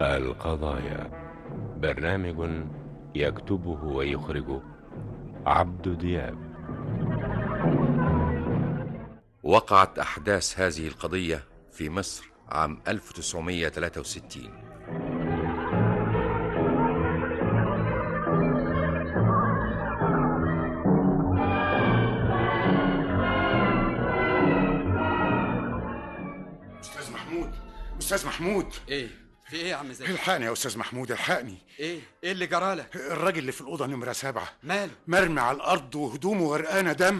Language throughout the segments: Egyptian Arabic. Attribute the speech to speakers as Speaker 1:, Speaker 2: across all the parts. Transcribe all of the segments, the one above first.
Speaker 1: القضايا برنامج يكتبه ويخرجه عبد دياب
Speaker 2: وقعت أحداث هذه القضية في مصر عام 1963
Speaker 3: استاذ محمود استاذ محمود
Speaker 4: ايه في ايه يا عم زكي
Speaker 3: الحقني يا استاذ محمود الحقني
Speaker 4: ايه ايه اللي جرالك
Speaker 3: الراجل اللي في الاوضه نمره سبعة
Speaker 4: ماله
Speaker 3: مرمي على الارض وهدومه غرقانه دم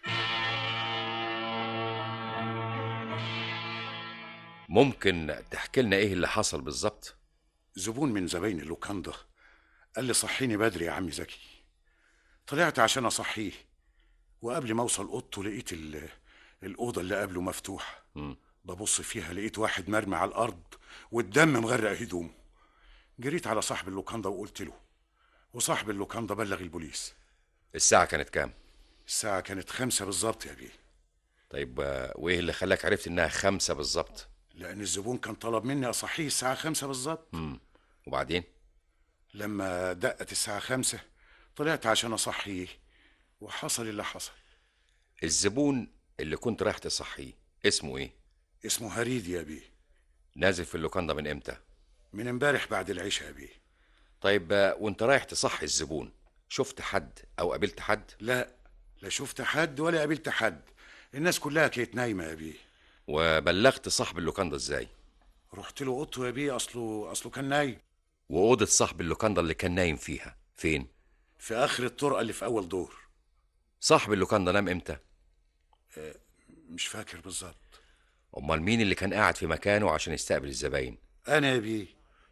Speaker 2: ممكن تحكي لنا إيه اللي حصل بالظبط؟
Speaker 3: زبون من زباين اللوكاندا قال لي صحيني بدري يا عم زكي طلعت عشان اصحيه وقبل ما اوصل اوضته لقيت ال- الاوضه اللي قبله مفتوحه ببص فيها لقيت واحد مرمي على الارض والدم مغرق هدومه جريت على صاحب اللوكاندا وقلت له وصاحب اللوكاندا بلغ البوليس
Speaker 2: الساعة كانت كام؟
Speaker 3: الساعه كانت خمسة بالظبط يا بيه
Speaker 2: طيب آه، وإيه اللي خلاك عرفت إنها خمسة بالظبط؟
Speaker 3: لان الزبون كان طلب مني اصحيه الساعه خمسة بالظبط
Speaker 2: وبعدين؟
Speaker 3: لما دقت الساعه خمسة طلعت عشان اصحيه وحصل اللي حصل
Speaker 2: الزبون اللي كنت رايح تصحيه اسمه إيه؟
Speaker 3: اسمه هريد يا بيه
Speaker 2: نازل في اللوكاندا من إمتى؟
Speaker 3: من امبارح بعد العشاء يا بيه
Speaker 2: طيب آه، وأنت رايح تصحي الزبون شفت حد أو قابلت حد؟
Speaker 3: لا لا شفت حد ولا قابلت حد الناس كلها كانت نايمه يا بيه
Speaker 2: وبلغت صاحب اللوكاندا إزاي؟
Speaker 3: رحت له اوضته يا بيه اصله اصله كان نايم
Speaker 2: وأوضة صاحب اللوكاندا اللي كان نايم فيها فين؟
Speaker 3: في اخر الطرقه اللي في اول دور
Speaker 2: صاحب اللوكاندا نام إمتى؟
Speaker 3: مش فاكر بالظبط
Speaker 2: أمال مين اللي كان قاعد في مكانه عشان يستقبل الزباين؟
Speaker 3: انا يا بيه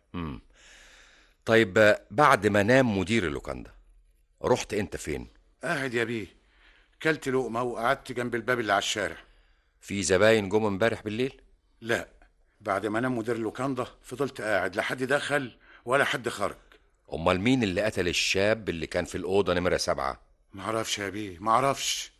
Speaker 2: طيب آه، بعد ما نام مدير اللوكاندا رحت انت فين
Speaker 3: قاعد يا بيه كلت لقمه وقعدت جنب الباب اللي على الشارع
Speaker 2: في زباين جم امبارح بالليل
Speaker 3: لا بعد ما نام مدير اللوكاندا فضلت قاعد لا حد دخل ولا حد خرج
Speaker 2: امال مين اللي قتل الشاب اللي كان في الاوضه نمره سبعة
Speaker 3: معرفش يا بيه معرفش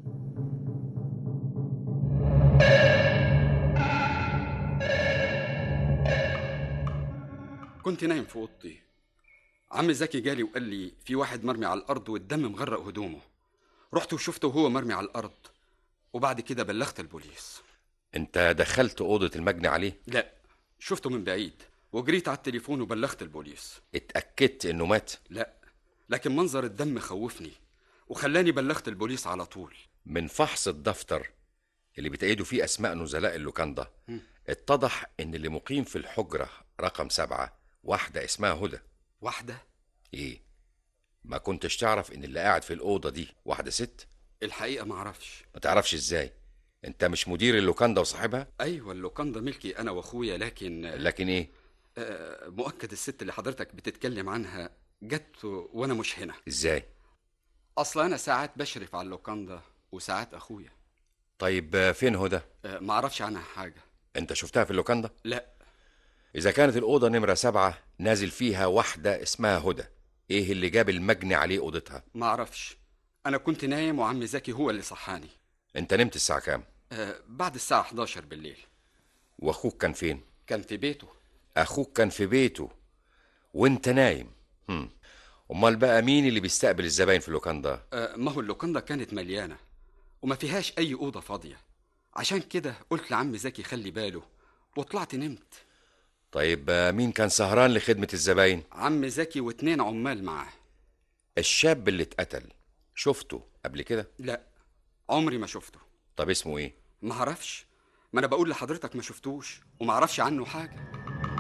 Speaker 4: كنت نايم في اوضتي عم زكي جالي وقال لي في واحد مرمي على الارض والدم مغرق هدومه رحت وشفته وهو مرمي على الارض وبعد كده بلغت البوليس
Speaker 2: انت دخلت اوضه المجني عليه
Speaker 4: لا شفته من بعيد وجريت على التليفون وبلغت البوليس
Speaker 2: اتاكدت انه مات
Speaker 4: لا لكن منظر الدم خوفني وخلاني بلغت البوليس على طول
Speaker 2: من فحص الدفتر اللي بتأيدوا فيه اسماء نزلاء اللوكاندا اتضح ان اللي مقيم في الحجره رقم سبعة واحده اسمها هدى
Speaker 4: واحدة
Speaker 2: ايه ما كنتش تعرف ان اللي قاعد في الاوضه دي واحده ست
Speaker 4: الحقيقة معرفش
Speaker 2: ما تعرفش ازاي انت مش مدير اللوكاندا وصاحبها
Speaker 4: ايوه اللوكاندا ملكي انا واخويا لكن
Speaker 2: لكن ايه
Speaker 4: آه، مؤكد الست اللي حضرتك بتتكلم عنها جت وانا مش هنا
Speaker 2: ازاي
Speaker 4: اصلا انا ساعات بشرف على اللوكاندا وساعات اخويا
Speaker 2: طيب آه، فين هدى
Speaker 4: آه، ما اعرفش عنها حاجه
Speaker 2: انت شفتها في اللوكاندا
Speaker 4: لا
Speaker 2: اذا كانت الاوضه نمره سبعة نازل فيها واحده اسمها هدى ايه اللي جاب المجني عليه اوضتها
Speaker 4: ما اعرفش انا كنت نايم وعم زكي هو اللي صحاني
Speaker 2: انت نمت الساعه كام
Speaker 4: آه، بعد الساعه 11 بالليل
Speaker 2: واخوك كان فين
Speaker 4: كان في بيته
Speaker 2: اخوك كان في بيته وانت نايم هم. امال بقى مين اللي بيستقبل الزباين في اللوكاندا
Speaker 4: آه، ما هو اللوكاندا كانت مليانه وما فيهاش اي اوضه فاضيه عشان كده قلت لعم زكي خلي باله وطلعت نمت
Speaker 2: طيب آه، مين كان سهران لخدمه الزباين
Speaker 4: عم زكي واتنين عمال معاه
Speaker 2: الشاب اللي اتقتل شفته قبل كده
Speaker 4: لا عمري ما شفته
Speaker 2: طب اسمه ايه
Speaker 4: ما اعرفش ما انا بقول لحضرتك ما شفتوش وما اعرفش عنه حاجه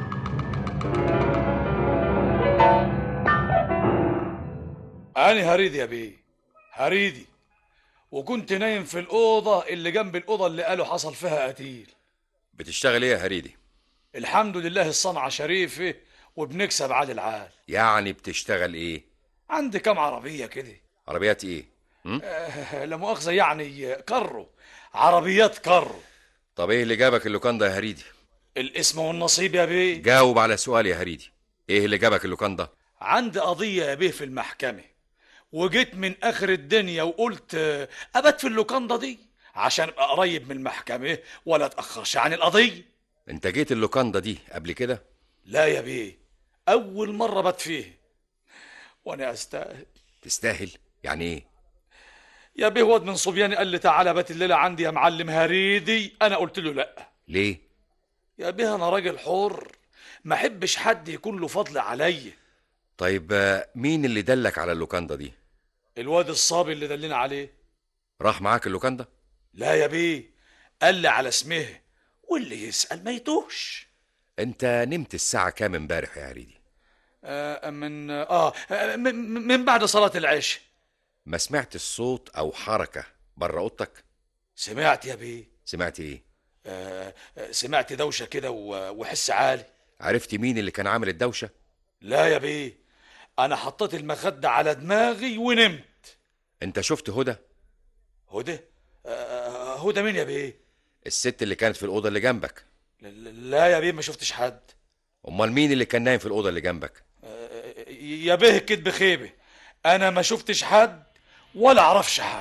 Speaker 5: أنا هريدي يا بيه هريدي وكنت نايم في الأوضة اللي جنب الأوضة اللي قالوا حصل فيها قتيل
Speaker 2: بتشتغل ايه يا هريدي
Speaker 5: الحمد لله الصنعة شريفة وبنكسب عاد العال
Speaker 2: يعني بتشتغل ايه
Speaker 5: عندي كام عربية كده
Speaker 2: عربيات ايه
Speaker 5: آه، لا مؤاخذة يعني كرو عربيات كرو
Speaker 2: طب ايه اللي جابك اللوكاندا يا هريدي
Speaker 5: الاسم والنصيب يا بيه
Speaker 2: جاوب على سؤالي يا هريدي ايه اللي جابك اللوكاندا
Speaker 5: عندي قضية يا بيه في المحكمة وجيت من آخر الدنيا وقلت آه، أبات في اللوكاندا دي عشان أبقى قريب من المحكمة ولا أتأخرش عن القضية
Speaker 2: انت جيت اللوكاندا دي قبل كده
Speaker 5: لا يا بيه اول مره بات فيه وانا استاهل
Speaker 2: تستاهل يعني ايه
Speaker 5: يا بيه واد من صبياني قال لي تعالى بات الليله عندي يا معلم هريدي انا قلت له لا
Speaker 2: ليه
Speaker 5: يا بيه انا راجل حر ما احبش حد يكون له فضل عليا
Speaker 2: طيب آه، مين اللي دلك على اللوكاندا دي
Speaker 5: الواد الصابي اللي دلنا عليه
Speaker 2: راح معاك اللوكاندا
Speaker 5: لا يا بيه قال لي على اسمه واللي يسأل ما يتوهش
Speaker 2: انت نمت الساعة كام امبارح يا هريدي
Speaker 5: آه من اه آه، من, من بعد صلاة العشاء
Speaker 2: ما سمعت الصوت او حركة بره اوضتك
Speaker 5: سمعت يا بيه
Speaker 2: سمعت ايه
Speaker 5: آه آه، سمعت دوشة كده و- وحس عالي
Speaker 2: عرفت مين اللي كان عامل الدوشة
Speaker 5: لا يا بيه انا حطيت المخدة على دماغي ونمت
Speaker 2: انت شفت هدى
Speaker 5: هدى آه هدى مين يا بيه
Speaker 2: الست اللي كانت في الأوضة اللي جنبك
Speaker 5: ل- ل- لا يا بيه ما شفتش حد
Speaker 2: امال مين اللي كان نايم في الأوضة اللي جنبك
Speaker 5: آه، يا بيه الكدب خيبة انا ما شفتش حد ولا اعرفش حد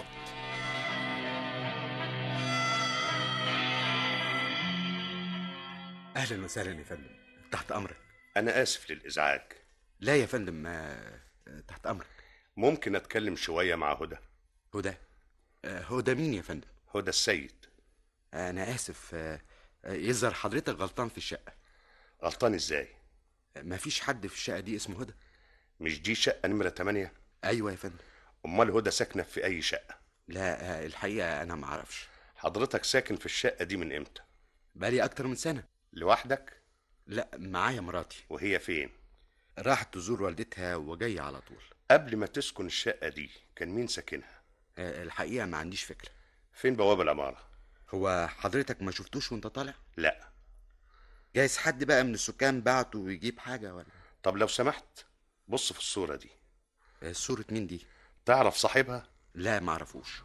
Speaker 4: اهلا وسهلا يا فندم تحت امرك
Speaker 6: أنا آسف للإزعاج
Speaker 4: لا يا فندم آه، تحت امرك
Speaker 6: ممكن أتكلم شوية مع هدى
Speaker 4: هدى آه، هدى مين يا فندم
Speaker 6: هدى السيد
Speaker 4: انا اسف آه، آه، يظهر حضرتك غلطان في الشقه
Speaker 6: غلطان إزاي
Speaker 4: آه، مفيش حد في الشقه دي اسمه هدى
Speaker 6: مش دي شقة نمرة 8
Speaker 4: ايوه يا فندم
Speaker 6: أمال هدى ساكنة في أي شقة
Speaker 4: لا آه، الحقيقه انا ما اعرفش
Speaker 6: حضرتك ساكن في الشقة دي من إمتى
Speaker 4: بقالي اكتر من سنه
Speaker 6: لوحدك
Speaker 4: لا معايا مراتي
Speaker 6: وهي فين
Speaker 4: راحت تزور والدتها وجايه على طول
Speaker 6: قبل ما تسكن الشقة دي كان مين ساكنها
Speaker 4: آه، الحقيقه ما عنديش فكره
Speaker 6: فين بواب العمارة
Speaker 4: هو حضرتك ما شفتوش وانت طالع
Speaker 6: لا
Speaker 4: جايز حد بقى من السكان بعته ويجيب حاجه ولا
Speaker 6: طب لو سمحت بص في الصورة دي
Speaker 4: آه، صوره مين دي
Speaker 6: تعرف صاحبها
Speaker 4: لا ما اعرفوش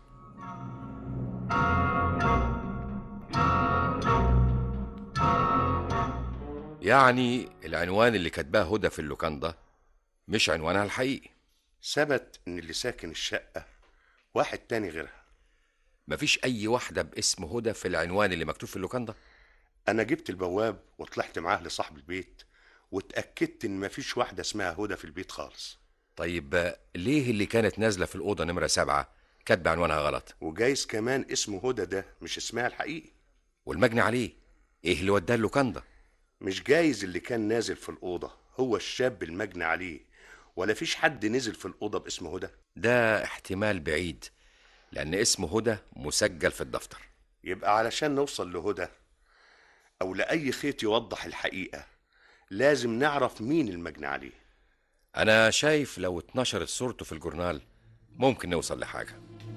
Speaker 2: يعني العنوان اللي كاتباه هدى في اللوكاندا مش عنوانها الحقيقي
Speaker 6: ثبت إن اللي ساكن الشقة واحد تاني غيرها
Speaker 2: مفيش أي واحدة باسم هدى في العنوان اللي مكتوب في اللوكاندا
Speaker 6: أنا جبت البواب وطلعت معاه لصاحب البيت واتأكدت إن مفيش واحدة اسمها هدى في البيت خالص
Speaker 2: طيب آه، ليه اللي كانت نازلة في الأوضة نمرة سبعة كاتبة عنوانها غلط
Speaker 6: وجايز كمان اسمه هدى ده مش اسمها الحقيقي
Speaker 2: والمجني عليه إيه اللي وداه اللوكاندا
Speaker 6: مش جايز اللي كان نازل في الأوضة هو الشاب المجني عليه ولا فيش حد نزل في الأوضة باسم هدى
Speaker 2: ده احتمال بعيد لأن اسم هدى مسجل في الدفتر
Speaker 6: يبقى علشان نوصل لهدى أو لأي خيط يوضح الحقيقة لازم نعرف مين المجني عليه
Speaker 2: أنا شايف لو اتنشرت صورته في الجورنال ممكن نوصل لحاجة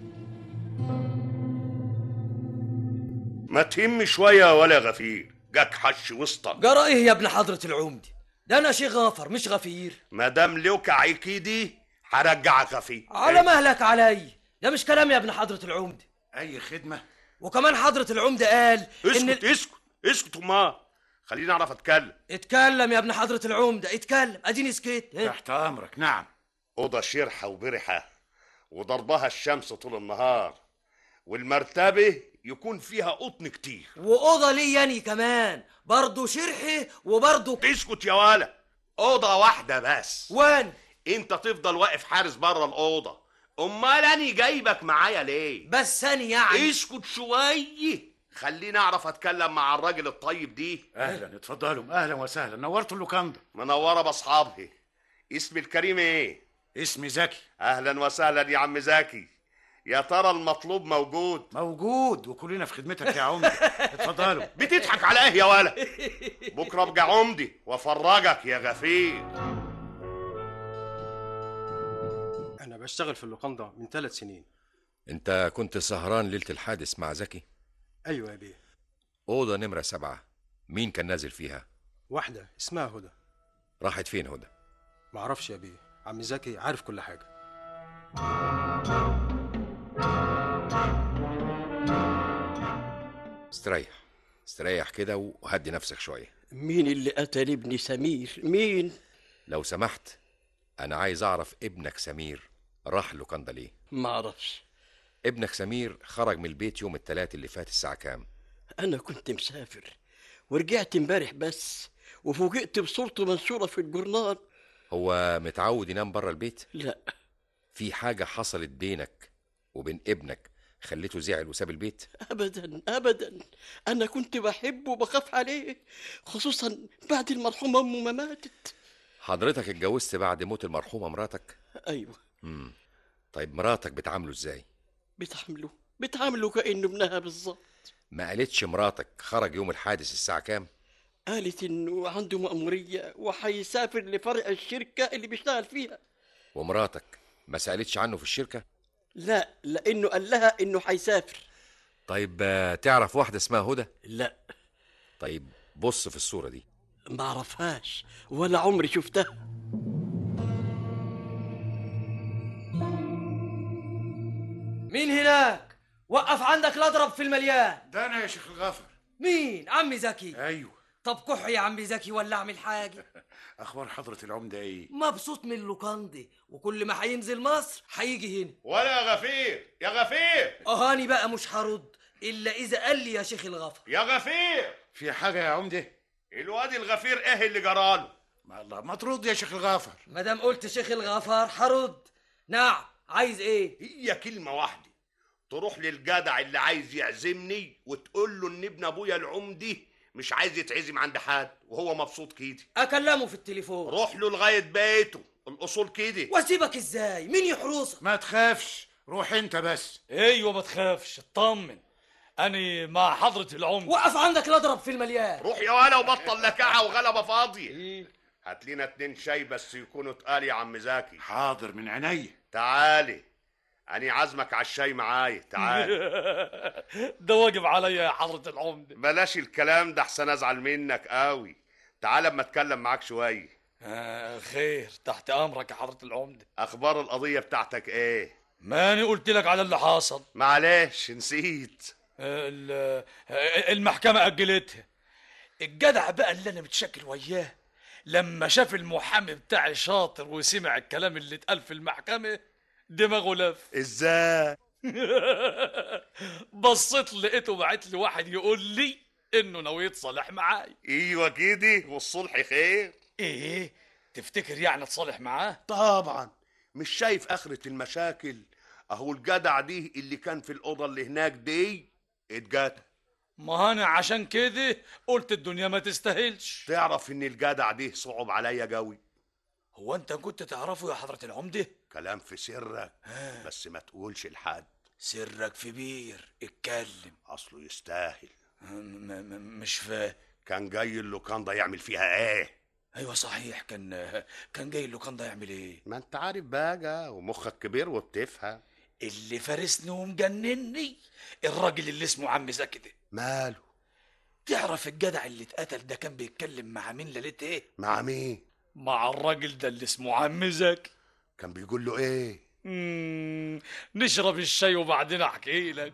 Speaker 6: ما تهم شوية ولا غفير جاك حش وسطك
Speaker 7: جرى ايه يا ابن حضرة العمدة ده انا شي غافر مش غفير
Speaker 6: مدام لوك عيكيدي هرجعك غفير
Speaker 7: على مهلك علي ده مش كلام يا ابن حضرة العمدة
Speaker 3: اي خدمه
Speaker 7: وكمان حضرة العمدة قال ان
Speaker 6: اسكت اسكت اسكت ما خليني اعرف اتكلم
Speaker 7: اتكلم يا ابن حضرة العمدة اتكلم اديني سكت ها؟
Speaker 3: تحت امرك نعم
Speaker 6: اوضه شرحه وبرحه وضربها الشمس طول النهار والمرتبه يكون فيها قطن كتير
Speaker 7: واوضه لي يعني كمان برضه شرحي وبرضه
Speaker 6: اسكت يا ولا اوضه واحده بس
Speaker 7: وين
Speaker 6: انت تفضل واقف حارس بره الاوضه امال اني جايبك معايا ليه
Speaker 7: بس ثاني يعني
Speaker 6: اسكت شويه خليني اعرف اتكلم مع الراجل الطيب دي
Speaker 3: اهلا اتفضلوا اهلا وسهلا نورتوا اللوكاندا
Speaker 6: منوره باصحابها اسمي الكريم ايه
Speaker 3: اسمي زكي
Speaker 6: اهلا وسهلا يا عم زكي يا ترى المطلوب موجود
Speaker 3: موجود وكلنا في خدمتك يا عمدة اتفضلوا
Speaker 6: بتضحك على ايه يا ولا بكره ابقى عمدي وافرجك يا غفير
Speaker 8: أنا بشتغل في اللوكاندا من ثلاث سنين
Speaker 2: أنت كنت سهران ليلة الحادث مع زكي
Speaker 8: أيوة يا بيه
Speaker 2: أوضة نمرة سبعة مين كان نازل فيها
Speaker 8: واحدة اسمها هدى
Speaker 2: راحت فين هدى
Speaker 8: معرفش يا بيه عم زكي عارف كل حاجة
Speaker 2: استريح استريح كده وهدي نفسك شوية
Speaker 9: مين اللي قتل ابني سمير مين
Speaker 2: لو سمحت أنا عايز أعرف ابنك سمير راح اللوكاندا ليه
Speaker 9: ما اعرفش
Speaker 2: ابنك سمير خرج من البيت يوم التلات اللي فات الساعة كام
Speaker 9: انا كنت مسافر ورجعت امبارح بس وفوجئت بصورته منشورة في الجورنال
Speaker 2: هو متعود ينام بره البيت
Speaker 9: لا
Speaker 2: في حاجة حصلت بينك وبين ابنك خليته زعل وساب البيت
Speaker 9: أبدا أبدا أنا كنت بحبه وبخاف عليه خصوصا بعد المرحومة أمه ما ماتت
Speaker 2: حضرتك اتجوزت بعد موت المرحومة مراتك
Speaker 9: أيوة
Speaker 2: مم. طيب مراتك بتعامله ازاي
Speaker 9: بتعامله بتعامله كأنه ابنها بالظبط
Speaker 2: ما قالتش مراتك خرج يوم الحادث الساعة كام
Speaker 9: قالت إنه عنده مأمورية وهيسافر لفرع الشركة اللي بيشتغل فيها
Speaker 2: ومراتك ما سألتش عنه في الشركة
Speaker 9: لا لأنه قال لها إنه هيسافر
Speaker 2: طيب آه، تعرف واحدة اسمها هدى
Speaker 9: لا
Speaker 2: طيب بص في الصورة دي
Speaker 9: ما اعرفهاش ولا عمري شفتها
Speaker 7: مين هناك وقف عندك الاضرب في المليان
Speaker 3: ده انا يا شيخ الغفر
Speaker 7: مين عمي زكي
Speaker 3: ايوه
Speaker 7: طب كح يا عمي زكي ولا اعمل حاجه
Speaker 3: اخبار حضره العمده ايه
Speaker 7: مبسوط من اللوكاندي وكل ما هينزل مصر هيجي هنا
Speaker 6: ولا يا غفير يا غفير
Speaker 7: اهاني بقى مش هرد الا اذا قال لي يا شيخ الغفر
Speaker 6: يا غفير
Speaker 3: في حاجه يا عمده
Speaker 6: الواد الغفير ايه اللي جراله
Speaker 3: ما الله ما ترد يا شيخ الغفر
Speaker 7: ما دام قلت شيخ الغفر هرد نعم عايز ايه
Speaker 6: هي كلمة واحدة تروح للجدع اللي عايز يعزمني وتقول له ان ابن ابويا العمدي مش عايز يتعزم عند حد وهو مبسوط كده
Speaker 7: اكلمه في التليفون
Speaker 6: روح له لغاية بيته الاصول كده
Speaker 7: واسيبك ازاي مين يحرسك
Speaker 3: ما تخافش روح انت بس
Speaker 5: ايوه ما تخافش اطمن اني مع حضرة العمدة
Speaker 7: وقف عندك الاضرب في المليان
Speaker 6: روح يا ولا وبطل لكعة وغلبة فاضية هات لنا اتنين شاي بس يكونوا تقال يا عم زكي
Speaker 3: حاضر من عينيا
Speaker 6: تعالي أنا عازمك على الشاي معايا تعال
Speaker 5: ده واجب عليا يا حضرة العمدة
Speaker 6: بلاش الكلام ده احسن ازعل منك قوي تعال اما اتكلم معاك شويه
Speaker 5: آه خير تحت امرك يا حضرة العمدة
Speaker 6: اخبار القضيه بتاعتك ايه
Speaker 5: ماني قلت لك على اللي حصل
Speaker 6: معلش نسيت
Speaker 5: آه، ال- آه، المحكمة أجلتها الجدع بقى اللي أنا متشكل وياه لما شاف المحامي بتاعي شاطر وسمع الكلام اللي اتقال في المحكمة دماغه لف
Speaker 6: ازاي
Speaker 5: بصيت لقيته بعت لي واحد يقول لي انه ناوي يتصالح معاي
Speaker 6: ايوه كده والصلح خير
Speaker 5: ايه تفتكر يعني تصالح معاه
Speaker 6: طبعا مش شايف اخرة المشاكل اهو الجدع دي اللي كان في الاوضه اللي هناك دي اتجدع
Speaker 5: ما انا عشان كده قلت الدنيا ما تستاهلش
Speaker 6: تعرف ان الجدع دي صعب عليا قوي
Speaker 5: هو انت كنت تعرفه يا حضرة العمدة
Speaker 6: كلام في سرك بس ما تقولش لحد
Speaker 5: سرك في بير اتكلم
Speaker 6: اصله يستاهل
Speaker 5: م- م- مش فاهم
Speaker 6: كان جاي اللوكاندا يعمل فيها ايه
Speaker 5: ايوه صحيح كان كان جاي اللوكاندا يعمل ايه
Speaker 6: ما انت عارف بقى ومخك كبير وبتفهم
Speaker 5: اللي فارسني ومجنني الراجل اللي اسمه عم زكي ده
Speaker 6: ماله
Speaker 5: تعرف الجدع اللي اتقتل ده كان بيتكلم مع مين ليلة ايه
Speaker 6: مع مين
Speaker 5: مع الراجل ده اللي اسمه عم زكي
Speaker 6: كان بيقول له ايه
Speaker 5: مم، نشرب الشاي وبعدين احكي لك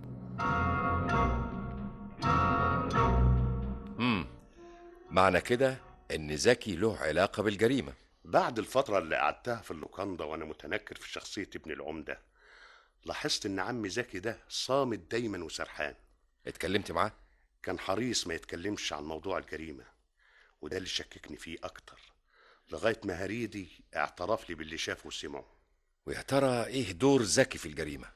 Speaker 2: امم معنى كده ان زكي له علاقة بالجريمة
Speaker 6: بعد الفترة اللي قعدتها في اللوكاندا وانا متنكر في شخصية ابن العمدة لاحظت ان عم زكي ده صامت دايما وسرحان
Speaker 2: اتكلمت معاه
Speaker 6: كان حريص ما يتكلمش عن موضوع الجريمة وده اللي شككني فيه اكتر لغاية ما هريدي اعترف لي باللي شافه وسمعه
Speaker 2: ويا ترى ايه دور زكي في الجريمة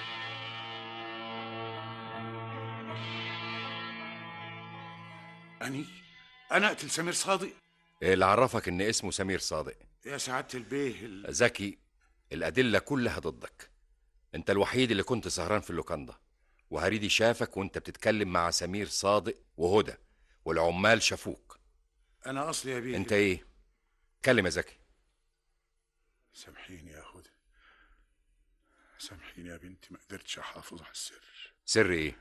Speaker 3: اني انا اقتل سمير صادق
Speaker 2: إيه اللي عرفك ان اسمه سمير صادق
Speaker 3: يا سعاده البيه ال...
Speaker 2: زكي الأدلة كلها ضدك أنت الوحيد اللي كنت سهران في اللوكاندا وهريدي شافك وأنت بتتكلم مع سمير صادق وهدى والعمال شافوك
Speaker 3: انا اصلي يا بيه
Speaker 2: أنت إيه؟ اتكلم يا زكي
Speaker 3: سامحيني يا هدى سامحيني يا بنتي ما قدرتش احافظ على السر
Speaker 2: سر إيه؟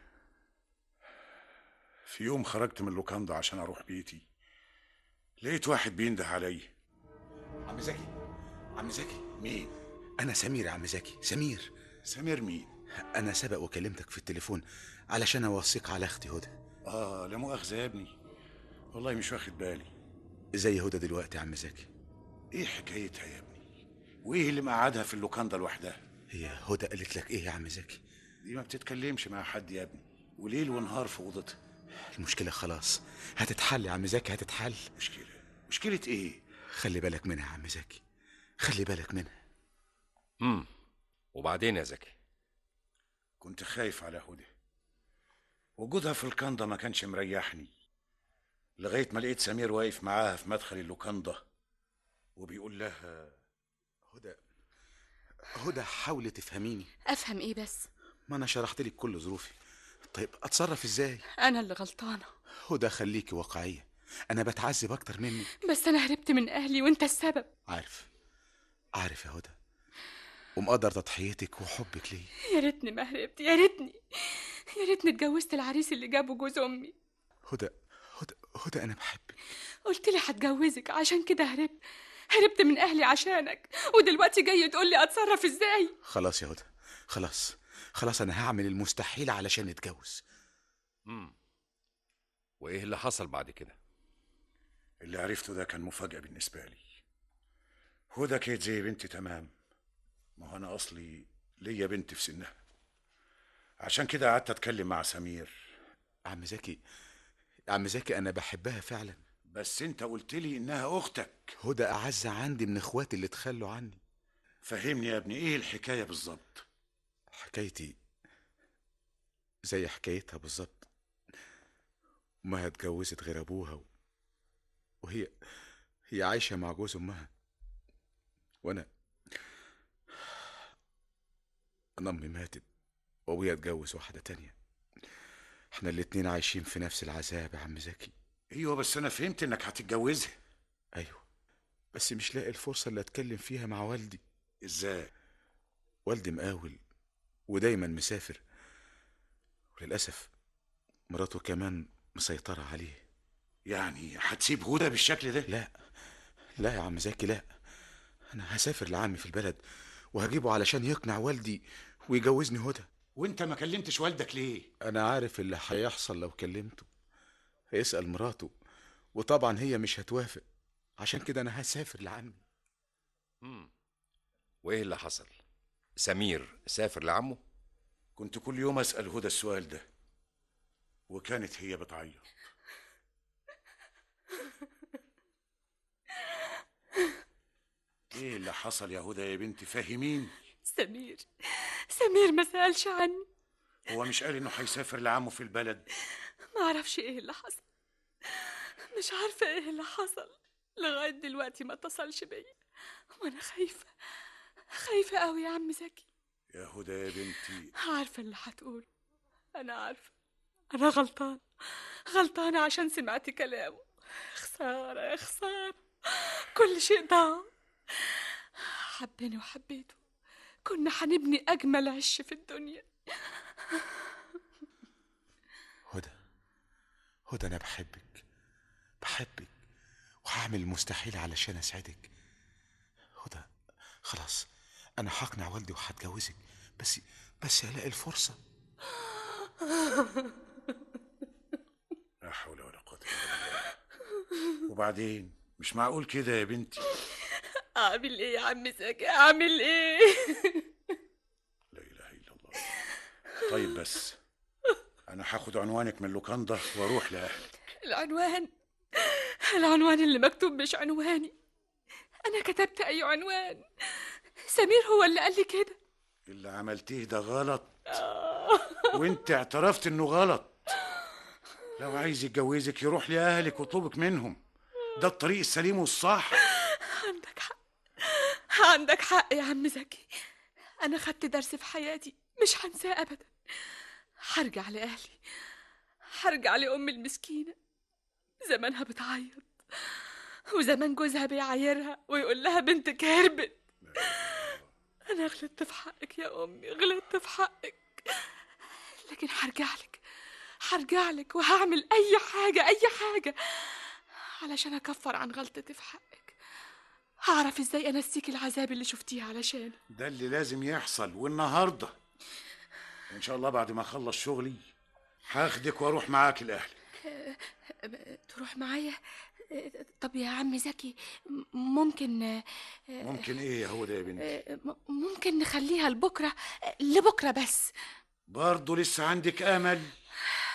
Speaker 3: في يوم خرجت من اللوكاندا عشان اروح بيتي لقيت واحد بينده عليا
Speaker 10: عم زكي عم زكي
Speaker 3: مين
Speaker 10: انا سمير يا عم زكي سمير
Speaker 3: سمير مين
Speaker 10: انا سبق وكلمتك في التليفون علشان اوصيك على اختي هدى
Speaker 3: اه لا مؤاخذه يا ابني والله مش واخد بالي
Speaker 10: زي هدى دلوقتي يا عم زكي
Speaker 3: ايه حكايتها يا ابني وايه اللي مقعدها في اللوكاندا لوحدها
Speaker 10: هي هدى قالت لك ايه يا عم زكي
Speaker 3: دي ما بتتكلمش مع حد يا ابني وليل ونهار في اوضتها
Speaker 10: المشكلة خلاص هتتحل يا عم زكي هتتحل
Speaker 3: مشكلة مشكلة ايه
Speaker 10: خلي بالك منها يا عم زكي خلي بالك منها
Speaker 2: امم وبعدين يا زكي
Speaker 3: كنت خايف على هدى وجودها في الكندا ما كانش مريحني لغاية ما لقيت سمير واقف معاها في مدخل اللوكاندا وبيقول لها
Speaker 10: هدى هدى حاولي تفهميني
Speaker 11: افهم ايه بس
Speaker 10: ما انا شرحت لك كل ظروفي طيب اتصرف ازاي
Speaker 11: انا اللي غلطانه
Speaker 10: هدى خليكي واقعية انا بتعذب اكتر منك
Speaker 11: بس انا هربت من اهلي وانت السبب
Speaker 10: عارف عارف يا هدى ومقدر تضحيتك وحبك ليا
Speaker 11: يا ريتني ما هربت يا ريتني يا ريتني اتجوزت العريس اللي جابه جوز امي
Speaker 10: هدى هدى هدى انا بحبك
Speaker 11: قلت لي هتجوزك عشان كده هربت هربت من اهلي عشانك ودلوقتي جاي تقول لي اتصرف ازاي
Speaker 10: خلاص يا هدى خلاص خلاص انا هعمل المستحيل علشان نتجوز
Speaker 2: امم وايه اللي حصل بعد كده
Speaker 3: اللي عرفته ده كان مفاجأة بالنسبة لي هدى كانت زي بنتي تمام ما هو أنا أصلي ليا بنت في سنها عشان كده قعدت أتكلم مع سمير
Speaker 10: عم زكي عم زكي انا بحبها فعلا
Speaker 3: بس أنت قلت لي إنها أختك
Speaker 10: هدى اعز عندي من اخواتي اللي تخلوا عني
Speaker 3: فهمني يا ابني إيه الحكاية بالظبط
Speaker 10: حكايتي زي حكايتها بالظبط امها اتجوزت غير ابوها و... وهي هي عايشه مع جوز امها وانا انا امي ماتت وابويا اتجوز واحده تانية احنا الاتنين عايشين في نفس العذاب يا عم زكي
Speaker 3: أيوة بس أنا فهمت إنك هتتجوزها
Speaker 10: ايوه بس مش لاقي الفرصه اللي اتكلم فيها مع والدي
Speaker 3: إزاي
Speaker 10: والدي مقاول ودايما مسافر وللاسف مراته كمان مسيطره عليه
Speaker 3: يعني هتسيب هدى بالشكل ده
Speaker 10: لا لا يا عم زكي لا انا هسافر لعمي في البلد وهجيبه علشان يقنع والدي ويجوزني هدى
Speaker 3: وانت ما كلمتش والدك ليه
Speaker 10: انا عارف اللي هيحصل لو كلمته هيسأل مراته وطبعا هي مش هتوافق عشان كده انا هسافر لعمي
Speaker 2: امم وايه اللي حصل سمير سافر لعمه
Speaker 3: كنت كل يوم أسأل هدى السؤال ده وكانت هي بتعيط ايه اللي حصل يا هدى يا بنتي فهميني
Speaker 11: سمير سمير ما سألش عني
Speaker 3: هو مش قال انه هيسافر لعمه في البلد
Speaker 11: ما اعرفش ايه اللي حصل مش عارفه ايه اللي حصل لغايه دلوقتي ما اتصلش بيا وانا خايفه خايفه قوي يا عم زكي
Speaker 3: يا هدى يا بنتي
Speaker 11: عارفه اللي هتقوله انا عارفه انا غلطان غلطانه عشان سمعت كلامه خساره يا خساره كل شيء ضاع حبني وحبيته كنا هنبني اجمل عش في الدنيا
Speaker 10: هدى هدى انا بحبك بحبك وهعمل المستحيل علشان اسعدك هدى خلاص انا هقنع والدي وهتجوزك بس بس الاقي الفرصه
Speaker 3: لا حول ولا قوة إلا بالله وبعدين مش معقول كده يا بنتي
Speaker 11: اعمل ايه يا عم زكي اعمل ايه
Speaker 3: طيب بس انا هاخد عنوانك من لوكاندا واروح لاهلك
Speaker 11: العنوان العنوان اللي مكتوب مش عنواني انا كتبت اي عنوان سمير هو اللي قال لي كده
Speaker 3: اللي عملتيه ده غلط وانت اعترفت انه غلط لو عايز يتجوزك يروح لاهلك وطلبك منهم ده الطريق السليم والصح
Speaker 11: عندك حق عندك حق يا عم زكي انا خدت درس في حياتي مش هنساه ابدا هرجع لاهلي هرجع لامي المسكينه زمانها بتعيط وزمان جوزها بيعايرها ويقول لها بنتك هربت انا غلطت في حقك يا امي غلطت في حقك لكن هرجع لك هرجع لك وهعمل اي حاجه اي حاجه علشان اكفر عن غلطتي في حقك هعرف ازاي انسيكي العذاب اللي شفتيه علشاني
Speaker 3: ده اللي لازم يحصل والنهارده ان شاء الله بعد ما اخلص شغلي هاخدك واروح معاك لاهلك
Speaker 11: تروح معايا طب يا عم زكي م- ممكن
Speaker 3: ممكن ايه يا هدى يا بنتي
Speaker 11: م- ممكن نخليها لبكره لبكره بس
Speaker 3: برضه لسه عندك امل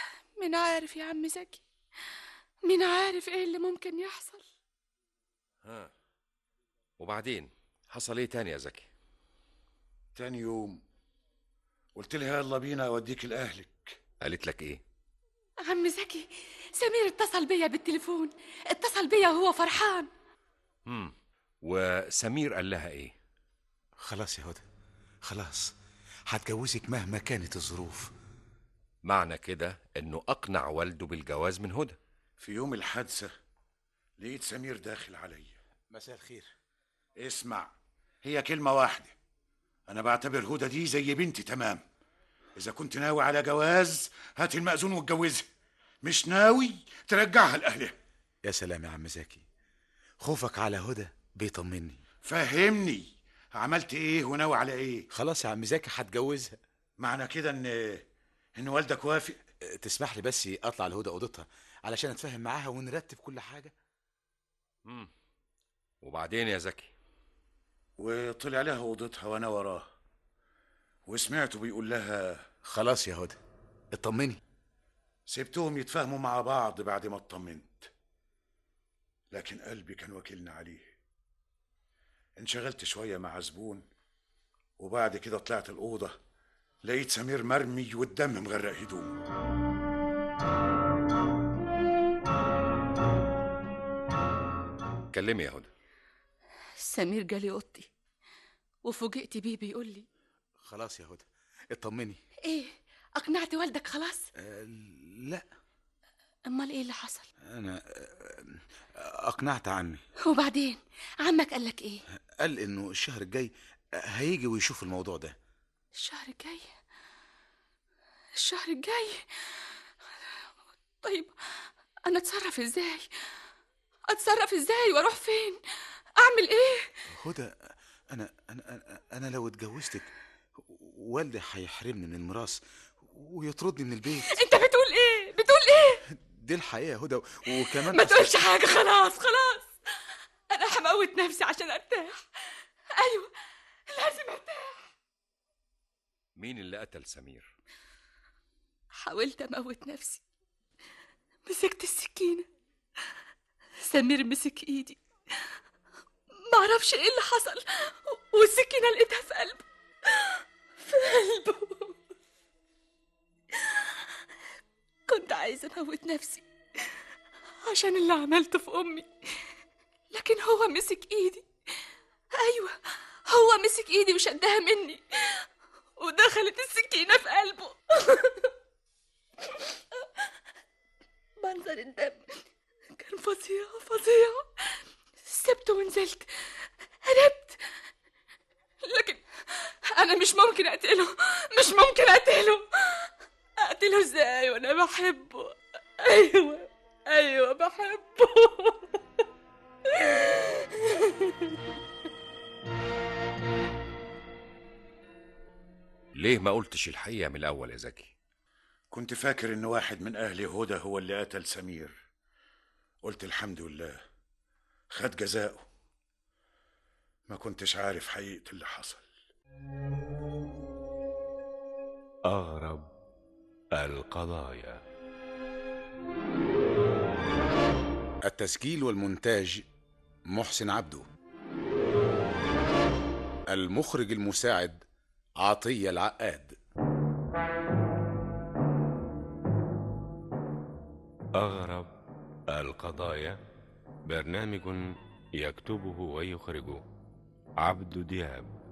Speaker 11: مين عارف يا عم زكي مين عارف ايه اللي ممكن يحصل
Speaker 2: ها وبعدين حصل ايه تاني يا زكي
Speaker 3: تاني يوم قلت لها يلا بينا اوديك لاهلك
Speaker 2: قالت لك ايه
Speaker 11: عم زكي سمير اتصل بيا بالتليفون اتصل بيا وهو فرحان
Speaker 2: امم وسمير قال لها ايه
Speaker 10: خلاص يا هدى خلاص هتجوزك مهما كانت الظروف
Speaker 2: معنى كده انه اقنع والده بالجواز من هدى
Speaker 3: في يوم الحادثة لقيت سمير داخل عليا
Speaker 10: مساء الخير
Speaker 3: اسمع هي كلمة واحدة أنا بعتبر هدى دي زي بنتي تمام إذا كنت ناوي على جواز هات المأذون واتجوزها مش ناوي ترجعها لأهلها
Speaker 10: يا سلام يا عم زكي خوفك على هدى بيطمني
Speaker 3: فهمني عملت إيه وناوي على إيه
Speaker 10: خلاص يا عم زكي هتجوزها
Speaker 3: معنى كده إن إن والدك وافق
Speaker 10: تسمح لي بس اطلع لهدى اوضتها علشان اتفاهم معاها ونرتب كل حاجه
Speaker 2: امم وبعدين يا زكي
Speaker 3: وطلع لها اوضتها وانا وراه وسمعته بيقول لها
Speaker 10: خلاص يا هدى اطمني
Speaker 3: سبتهم يتفاهموا مع بعض بعد ما اطمنت لكن قلبي كان واكلنا عليه انشغلت شوية مع زبون وبعد كده طلعت الأوضة لقيت سمير مرمي والدم مغرق هدومه
Speaker 2: كلمي يا هدى
Speaker 11: سمير جالي اوضتي وفوجئت بيه بيقول لي
Speaker 10: خلاص يا هدى اطمني
Speaker 11: ايه اقنعت والدك خلاص
Speaker 10: أه لا
Speaker 11: امال ايه اللي حصل
Speaker 10: انا أه، اقنعت عمي
Speaker 11: وبعدين عمك قال لك ايه
Speaker 10: قال انه الشهر الجاي هيجي ويشوف الموضوع ده
Speaker 11: الشهر الجاي الشهر الجاي طيب انا اتصرف ازاي اتصرف ازاي واروح فين اعمل ايه
Speaker 10: هدى انا انا انا, أنا لو اتجوزتك والدي هيحرمني من الميراث ويطردني من البيت
Speaker 11: انت بتقول ايه بتقول ايه
Speaker 10: دي الحقيقه يا هدى وكمان
Speaker 11: ما تقولش حاجه خلاص خلاص انا هموت نفسي عشان ارتاح ايوه لازم ارتاح
Speaker 2: مين اللي قتل سمير
Speaker 11: حاولت اموت نفسي مسكت السكينه سمير مسك ايدي معرفش ايه اللي حصل والسكينه لقيتها في قلبه في قلبه كنت عايزه اموت نفسي عشان اللي عملته في امي لكن هو مسك ايدي ايوه هو مسك ايدي وشدها مني ودخلت السكينه في قلبه منظر الدم كان فظيع فظيع سبته ونزلت هربت لكن انا مش ممكن اقتله مش ممكن اقتله اقتله ازاي وانا بحبه ايوه ايوه بحبه
Speaker 2: ليه ما قلتش الحقيقة من الأول يا زكي
Speaker 3: كنت فاكر إن واحد من أهل هدى هو اللي قتل سمير قلت الحمد لله خد جزاؤه ما كنتش عارف حقيقة اللي حصل
Speaker 1: أغرب القضايا
Speaker 10: التسجيل والمونتاج محسن عبده المخرج المساعد عطية العقاد
Speaker 1: أغرب القضايا برنامج يكتبه ويخرجه عبد دياب